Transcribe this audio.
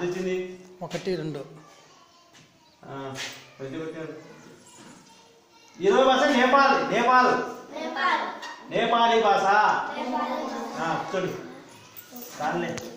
వచ్చింది ఒకటి రెండు ఆ, కొద్ది కొట్టాడు ఇరవై భాష నేపాల్ నేపాల్ నేపాలీ భాష ఆ, కూర్చోండి చాలే